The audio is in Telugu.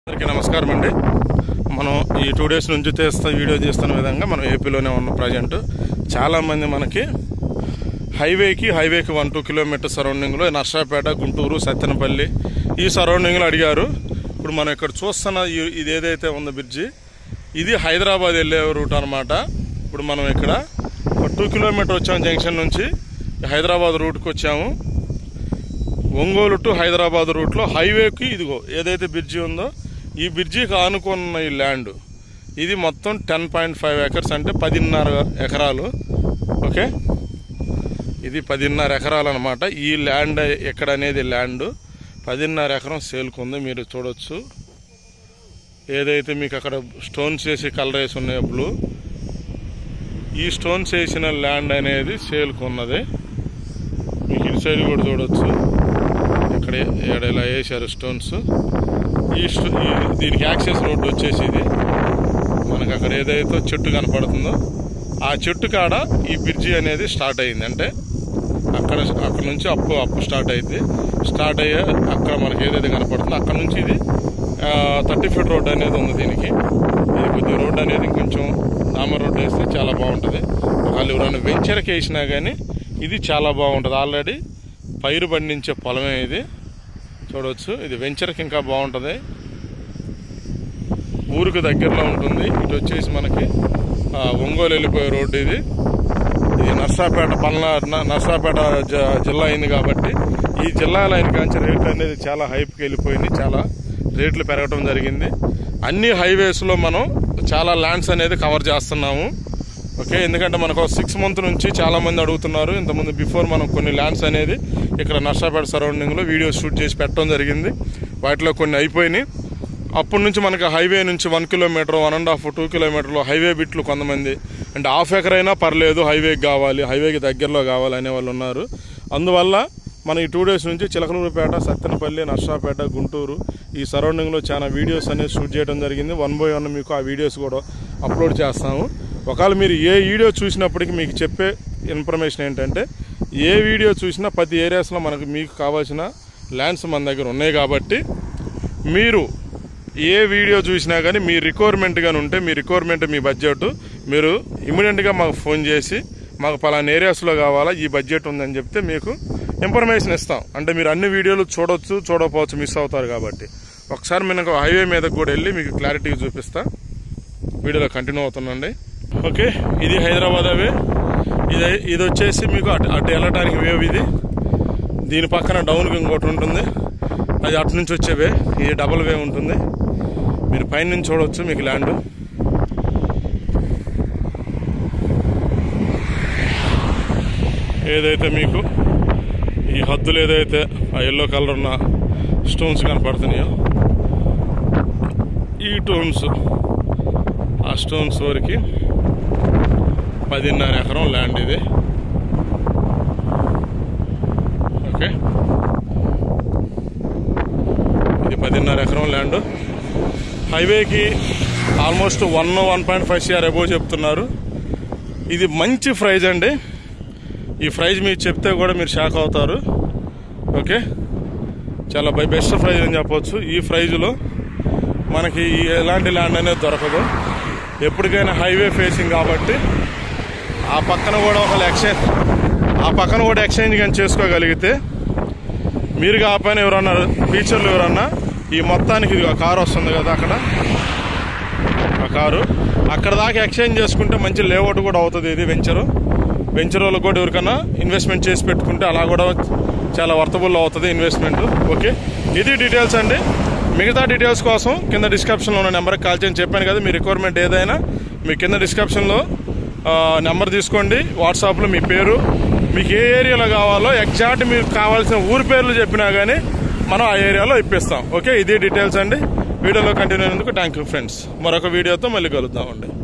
అందరికీ నమస్కారం అండి మనం ఈ టూ డేస్ నుంచి తీస్తా వీడియో తీస్తున్న విధంగా మనం ఏపీలోనే ఉన్నాం ప్రజెంట్ చాలామంది మనకి హైవేకి హైవేకి వన్ టూ కిలోమీటర్ సరౌండింగ్లో నర్సాపేట గుంటూరు సత్తెనపల్లి ఈ సరౌండింగ్లో అడిగారు ఇప్పుడు మనం ఇక్కడ చూస్తున్న ఈ- ఇది ఏదైతే ఉందో బ్రిడ్జి ఇది హైదరాబాద్ వెళ్ళే రూట్ అనమాట ఇప్పుడు మనం ఇక్కడ ఒక టూ కిలోమీటర్ వచ్చాము జంక్షన్ నుంచి హైదరాబాద్ రూట్కి వచ్చాము ఒంగోలు టు హైదరాబాద్ రూట్లో హైవేకి ఇదిగో ఏదైతే బ్రిడ్జి ఉందో ఈ బ్రిడ్జికి ఆనుకున్న ఈ ల్యాండ్ ఇది మొత్తం టెన్ పాయింట్ ఫైవ్ ఎకర్స్ అంటే పదిన్నర ఎకరాలు ఓకే ఇది పదిన్నర ఎకరాలు అనమాట ఈ ల్యాండ్ ఎక్కడ అనేది ల్యాండ్ పదిన్నర ఎకరం సేల్కుంది మీరు చూడొచ్చు ఏదైతే మీకు అక్కడ స్టోన్స్ వేసి కలర్ వేసి ఉన్నాయో బ్లూ ఈ స్టోన్స్ వేసిన ల్యాండ్ అనేది సేల్కున్నది మీకు ఇటు సైడ్ కూడా చూడొచ్చు ఇక్కడ ఇక్కడ ఇలా వేసారు స్టోన్స్ ఈ స్టో- ఈ దీనికి యాక్సెస్ రోడ్డు వచ్చేసి ఇది మనకు అక్కడ ఏదైతే చెట్టు కనపడుతుందో ఆ చెట్టు కాడ ఈ బ్రిడ్జి అనేది స్టార్ట్ అయింది అంటే అక్కడ అక్కడ నుంచి అప్పు అప్పు స్టార్ట్ అయింది స్టార్ట్ అయ్యే అక్కడ మనకి ఏదైతే కనపడుతుందో అక్కడ నుంచి ఇది థర్టీ ఫీట్ రోడ్ అనేది ఉంది దీనికి ఇది కొద్ది రోడ్ అనేది కొంచెం డామర్ రోడ్ వేస్తే చాలా బాగుంటుంది ఒకవేళ ఎవరైనా వెంచర్కి వేసినా కానీ ఇది చాలా బాగుంటుంది ఆల్రెడీ పైరు పండించే పొలమే ఇది చూడవచ్చు ఇది వెంచర్కి ఇంకా బాగుంటుంది ఊరికి దగ్గరలో ఉంటుంది ఇటు వచ్చేసి మనకి ఆ, ఒంగోలు వెళ్ళిపోయే రోడ్డు ఇది ఇది నర్సాపేట పల్నా న- నర్సాపేట జ- జిల్లా అయింది కాబట్టి ఈ జిల్లా లైన్ కాంచి రేట్లు అనేది చాలా హైప్కి వెళ్ళిపోయింది చాలా రేట్లు పెరగడం జరిగింది అన్ని హైవేస్లో మనం చాలా ల్యాండ్స్ అనేది కవర్ చేస్తున్నాము ఓకే ఎందుకంటే మనకు సిక్స్ మంత్ నుంచి చాలా మంది అడుగుతున్నారు ఇంతకుముందు బిఫోర్ మనం కొన్ని ల్యాండ్స్ అనేది ఇక్కడ నర్సాపేట సరౌండింగ్లో వీడియోస్ షూట్ చేసి పెట్టడం జరిగింది వాటిలో కొన్ని అయిపోయినాయి అప్పటి నుంచి మనకి హైవే నుంచి one kilometer one and half two కిలోమీటర్లు హైవే బిట్లు కొంతమంది అంటే హాఫ్ ఎకర్ అయినా పర్లేదు హైవేకి కావాలి హైవేకి దగ్గరలో కావాలి అనే వాళ్ళు ఉన్నారు అందువల్ల మన ఈ టూ డేస్ నుంచి చిలకలూరుపేట సత్తెనపల్లి నర్సాపేట గుంటూరు ఈ సరౌండింగ్లో చాలా వీడియోస్ అనేది షూట్ చేయడం జరిగింది వన్ బై వన్ మీకు ఆ వీడియోస్ కూడా అప్లోడ్ చేస్తాము ఒకవేళ మీరు ఏ వీడియో చూసినప్పటికీ మీకు చెప్పే ఇన్ఫర్మేషన్ ఏంటంటే ఏ వీడియో చూసినా ప్రతి ఏరియాస్లో మనకు మీకు కావాల్సిన ల్యాండ్స్ మన దగ్గర ఉన్నాయి కాబట్టి మీరు ఏ వీడియో చూసినా కానీ మీ రిక్వైర్మెంట్ కానీ ఉంటే మీ రిక్వైర్మెంట్ మీ బడ్జెట్ మీరు ఇమీడియట్గా మాకు ఫోన్ చేసి మాకు పలానా ఏరియాస్లో కావాలా ఈ బడ్జెట్ ఉందని చెప్తే మీకు ఇన్ఫర్మేషన్ ఇస్తాం అంటే మీరు అన్ని వీడియోలు చూడొచ్చు చూడకపోవచ్చు మిస్ అవుతారు కాబట్టి ఒకసారి మేము హైవే మీదకి కూడా వెళ్ళి మీకు క్లారిటీగా చూపిస్తా వీడియోలో కంటిన్యూ అవుతుందండి ఓకే ఇది హైదరాబాద్ అవే ఇది ఇది వచ్చేసి మీకు అటు అటు వెళ్ళటానికి వేవ్ ఇది దీని పక్కన డౌన్కి ఇంకోటి ఉంటుంది అది అటు నుంచి వచ్చే వే ఇది డబుల్ వే ఉంటుంది మీరు పైన నుంచి చూడవచ్చు మీకు ల్యాండ్ ఏదైతే మీకు ఈ హద్దులు ఏదైతే ఆ ఎల్లో కలర్ ఉన్న స్టోన్స్ కనపడుతున్నాయో ఈ టోన్స్ ఆ స్టోన్స్ వరకు పదిన్నర ఎకరం ల్యాండ్ ఇది ఓకే ఇది పదిన్నర ఎకరం ల్యాండ్ హైవేకి almost one one point five CR above చెప్తున్నారు ఇది మంచి ప్రైజ్ అండి ఈ ప్రైజ్ మీరు చెప్తే కూడా మీరు షాక్ అవుతారు ఓకే చాలా బై బెస్ట్ ప్రైజ్ అని చెప్పొచ్చు ఈ ప్రైజ్లో మనకి ఈ ఎలాంటి ల్యాండ్ అనేది దొరకదు ఎప్పటికైనా హైవే ఫేసింగ్ కాబట్టి ఆ పక్కన కూడా ఒక ఎక్స్చేంజ్ ఆ పక్కన కూడా ఎక్స్చేంజ్ కానీ చేసుకోగలిగితే మీరు కాకపోయినా ఎవరన్నా ఫీచర్లు ఎవరన్నా ఈ మొత్తానికి ఇది కారు వస్తుంది కదా అక్కడ ఆ కారు అక్కడ దాకా ఎక్స్చేంజ్ చేసుకుంటే మంచి లేఅవుట్ కూడా అవుతుంది ఇది వెంచరు వెంచర్ వాళ్ళకి కూడా ఎవరికైనా ఇన్వెస్ట్మెంట్ చేసి పెట్టుకుంటే అలా కూడా చాలా వర్తబుల్ అవుతుంది ఇన్వెస్ట్మెంట్ ఓకే ఇది డీటెయిల్స్ అండి మిగతా డీటెయిల్స్ కోసం కింద డిస్క్రిప్షన్లో ఉన్న నెంబర్కి కాల్ చేయని చెప్పాను కదా మీ రిక్వైర్మెంట్ ఏదైనా మీ కింద డిస్క్రిప్షన్లో నెంబర్ తీసుకోండి వాట్సాప్లో మీ పేరు మీకు ఏ ఏరియాలో కావాలో ఎగ్జాక్ట్ మీకు కావాల్సిన ఊరి పేర్లు చెప్పినా కానీ మనం ఆ ఏరియాలో ఇప్పిస్తాం ఓకే ఇదే డీటెయిల్స్ అండి వీడియోలో కంటిన్యూ అయినందుకు థ్యాంక్ యూ ఫ్రెండ్స్ మరొక వీడియోతో మళ్ళీ కలుద్దామండి